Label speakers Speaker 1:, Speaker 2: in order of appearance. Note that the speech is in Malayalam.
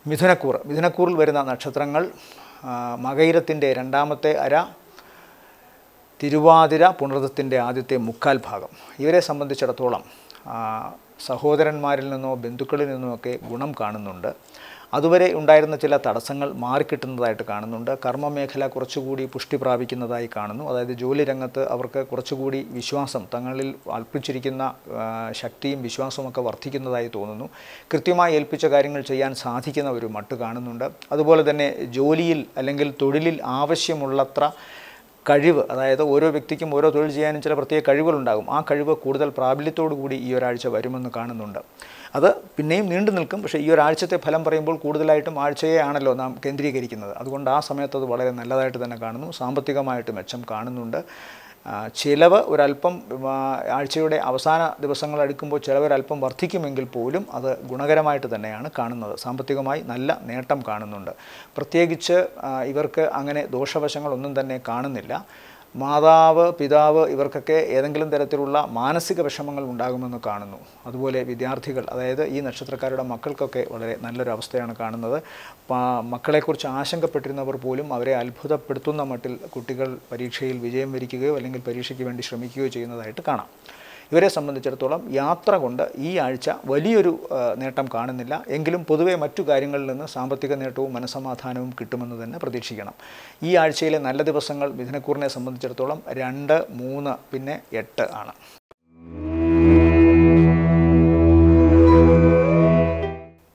Speaker 1: മിഥുനക്കൂർ മിഥുനക്കൂറിൽ വരുന്ന നക്ഷത്രങ്ങൾ ആ, മകയിരത്തിൻ്റെ രണ്ടാമത്തെ അര തിരുവാതിര പുണർത്തത്തിൻ്റെ ആദ്യത്തെ മുക്കാൽ ഭാഗം ഇവരെ സംബന്ധിച്ചിടത്തോളം ആ, സഹോദരന്മാരിൽ നിന്നോ ബന്ധുക്കളിൽ നിന്നുമൊക്കെ ഗുണം കാണുന്നുണ്ട് അതുവരെ ഉണ്ടായിരുന്ന ചില തടസ്സങ്ങൾ മാറിക്കിട്ടുന്നതായിട്ട് കാണുന്നുണ്ട് കർമ്മമേഖല കുറച്ചുകൂടി പുഷ്ടി പ്രാപിക്കുന്നതായി കാണുന്നു അതായത് ജോലി രംഗത്ത് അവർക്ക് കുറച്ചുകൂടി വിശ്വാസം തങ്ങളിൽ അർപ്പിച്ചിരിക്കുന്ന ആ, ശക്തിയും വിശ്വാസവുമൊക്കെ വർദ്ധിക്കുന്നതായി തോന്നുന്നു കൃത്യമായി ഏൽപ്പിച്ച കാര്യങ്ങൾ ചെയ്യാൻ സാധിക്കുന്ന ഒരു മട്ട് കാണുന്നുണ്ട് അതുപോലെ തന്നെ ജോലിയിൽ അല്ലെങ്കിൽ തൊഴിലിൽ ആവശ്യമുള്ളത്ര കഴിവ് അതായത് ഓരോ വ്യക്തിക്കും ഓരോ തൊഴിൽ ചെയ്യാനും ചില പ്രത്യേക കഴിവുകളുണ്ടാകും ആ കഴിവ് കൂടുതൽ പ്രാബല്യത്തോടു കൂടി ഈ ഒരാഴ്ച വരുമെന്ന് കാണുന്നുണ്ട് അത് പിന്നെയും നീണ്ടു നിൽക്കും പക്ഷേ ഈ ഒരാഴ്ചത്തെ ഫലം പറയുമ്പോൾ കൂടുതലായിട്ടും ആഴ്ചയെ ആണല്ലോ നാം കേന്ദ്രീകരിക്കുന്നത് അതുകൊണ്ട് ആ സമയത്ത് അത് വളരെ നല്ലതായിട്ട് തന്നെ കാണുന്നു സാമ്പത്തികമായിട്ട് മെച്ചം കാണുന്നുണ്ട് ആ, ചിലവ് ഒരല്പം ആ, ആഴ്ചയുടെ അവസാന ദിവസങ്ങൾ അടുക്കുമ്പോൾ ചിലവ് ഒരല്പം വർദ്ധിക്കുമെങ്കിൽ പോലും അത് ഗുണകരമായിട്ട് തന്നെയാണ് കാണുന്നത് സാമ്പത്തികമായി നല്ല നേട്ടം കാണുന്നുണ്ട് പ്രത്യേകിച്ച് ആ, ഇവർക്ക് അങ്ങനെ ദോഷവശങ്ങളൊന്നും തന്നെ കാണുന്നില്ല മാതാവ് പിതാവ് ഇവർക്കൊക്കെ ഏതെങ്കിലും തരത്തിലുള്ള മാനസിക വിഷമങ്ങൾ ഉണ്ടാകുമെന്ന് കാണുന്നു അതുപോലെ വിദ്യാർത്ഥികൾ അതായത് ഈ നക്ഷത്രക്കാരുടെ മക്കൾക്കൊക്കെ വളരെ നല്ലൊരു അവസ്ഥയാണ് കാണുന്നത് പാ- മക്കളെക്കുറിച്ച് ആശങ്കപ്പെട്ടിരുന്നവർ പോലും അവരെ അത്ഭുതപ്പെടുത്തുന്ന മട്ടിൽ കുട്ടികൾ പരീക്ഷയിൽ വിജയം വരിക്കുകയോ അല്ലെങ്കിൽ പരീക്ഷയ്ക്ക് വേണ്ടി ശ്രമിക്കുകയോ ചെയ്യുന്നതായിട്ട് കാണാം ഇവരെ സംബന്ധിച്ചിടത്തോളം യാത്ര കൊണ്ട് ഈ ആഴ്ച വലിയൊരു ആ, നേട്ടം കാണുന്നില്ല എങ്കിലും പൊതുവെ മറ്റു കാര്യങ്ങളിൽ നിന്ന് സാമ്പത്തിക നേട്ടവും മനസമാധാനവും കിട്ടുമെന്ന് തന്നെ പ്രതീക്ഷിക്കണം ഈ ആഴ്ചയിലെ നല്ല ദിവസങ്ങൾ മിഥുനക്കൂറിനെ സംബന്ധിച്ചിടത്തോളം രണ്ട് മൂന്ന് പിന്നെ എട്ട് ആണ്